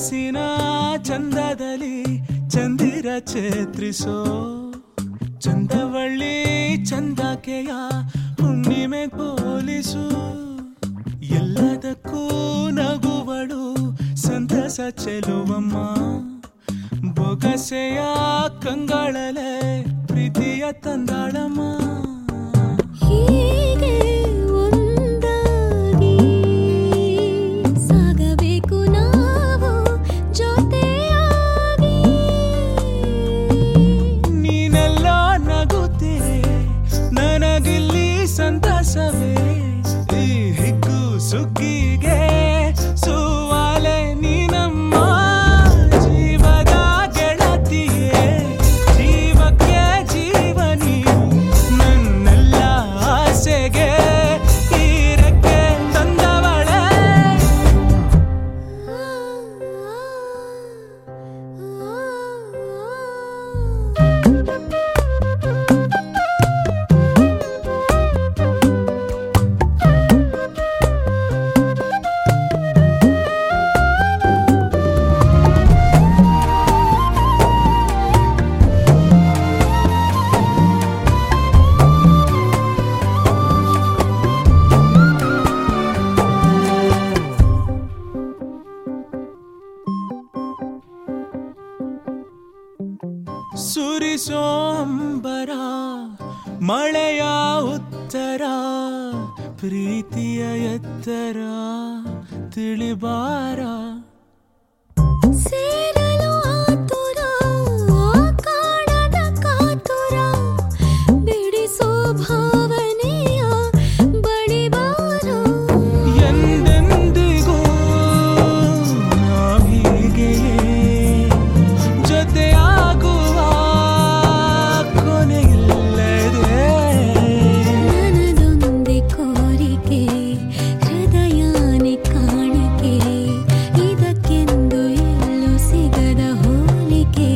ಛಂದಸ್ಸಿನ ಚಂದದಲ್ಲಿ ಚಂದಿರ ಚೇತ್ರಿಸೋ ಚಂದವಳ್ಳಿ ಚಂದಕೆಯ ಹುಣ್ಣಿಮೆ ಪೋಲಿಸು ಎಲ್ಲದಕ್ಕೂ ನಗುವಳು ಸಂತಸ ಚೆಲುವಮ್ಮ ಬೊಗಸೆಯ ಕಂಗಳಲೆ ಪ್ರೀತಿಯ ತಂದಾಳಮ್ಮ ಹೀಗೆ ಒಂದಾಗಿ ಸಾಗಬೇಕು ನಾವು ಜೊತೆಯಾಗಿ ನೀನೆಲ್ಲ ನಗುತ್ತೀರೆ ನನಗಿಲ್ಲಿ ಸಂತಸವೇ ಈ ಹಿಗ್ಗು ಸುಗ್ಗಿಗೆ ಸುವಾಲೆ ನೀನಮ್ಮ ಜೀವದ ಗೆಳತಿಯೇ ಜೀವಕ್ಕೆ ಜೀವನಿ ನನ್ನೆಲ್ಲ ಆಸೆಗೆ ಈರಕ್ಕೆ ತಂದವಳೆ ಸುರಿಸೋ ಅಂಬರ ಮಳೆಯ ಉತ್ತರ ಪ್ರೀತಿಯ ಎತ್ತರ ತಿಳಿಬಾರ ಸೇರಲು ಆತುರ ಕಾಣದ ಕಾತುರ ಬಿಡಿಸೋ ಭಾವನೆಯ ಬಳಿಬಾರ ಎಂದೆಂದಿಗೂ ನಾವೀಗೆಯೇ ಜೊತೆಯಾಗುವ ಕೊನೆಯಿಲ್ಲದೆ ನನದೊಂದೇ ಕೋರಿಕೆ ಹೃದಯನೇ ಕಾಣಿಕೆ ಇದಕ್ಕೆಂದು ಎಲ್ಲೂ ಸಿಗದ ಹೋಲಿಕೆ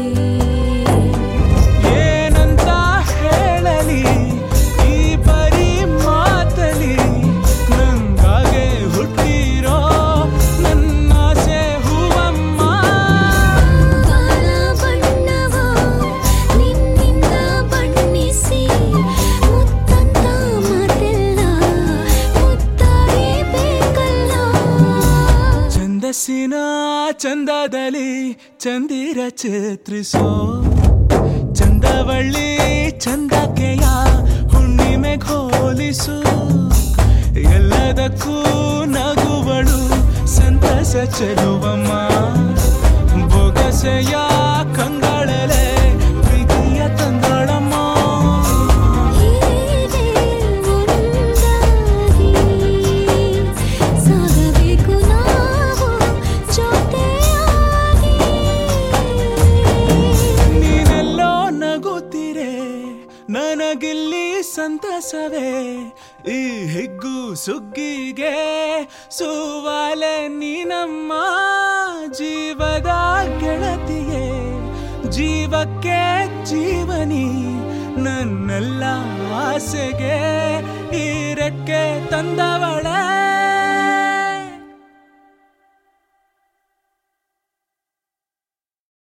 ಏನಂತ ಹೇಳಲಿ ಈ ಬರೀ ಮಾತಲಿ ನಂಗಾಗೆ ಹುಟ್ಟಿರೋ ನನ್ನಾಸೆ ಹೂವಮ್ಮ ಕಾಲ ಬಣ್ಣವ ನಿನ್ನಿಂದ ಬಣ್ಣಿಸಿ ಮುತ್ತಂತ ಮಾತೆಲ್ಲ ಮುತ್ತಾಗಿ ಬೇಕಲ್ಲ ಛಂದಸ್ಸಿನ ಚಂದದಲ್ಲಿ ಚಂದಿರ ಚಿತ್ರಿಸೋ ಚಂದವಳ್ಳಿ ಚಂದಕೆಯ ಹುಣ್ಣಿಮೆ ಹೋಲಿಸು ಎಲ್ಲದಕ್ಕೂ ನಗುವಳು ಸಂತಸ ಚೆಲುವಮ್ಮ ಬೊಗಸೆಯ ಕಂಗಳಲೆ ಪ್ರೀತಿಯ ತಂದಳಮ್ಮ ಹೀಗೆ ಒಂದಾಗಿ ಸಾಗಬೇಕು ನಾವು ಜೊತೆಯಾಗಿ ನೀನೆಲ್ಲೋ ನಗುತ್ತೀರೆ ನನಗಿಲ್ಲಿ ಸಂತಸವೇ ಈ ಹಿಗ್ಗು ಸುಗ್ಗಿಗೆ ಸುವಾಲೆ ನೀನಮ್ಮ ಜೀವದ ಗೆಳತಿಯೇ ಜೀವಕ್ಕೆ ಜೀವನಿ ನನ್ನೆಲ್ಲ ಆಸೆಗೆ ಈರಕ್ಕೆ ತಂದವಳೆ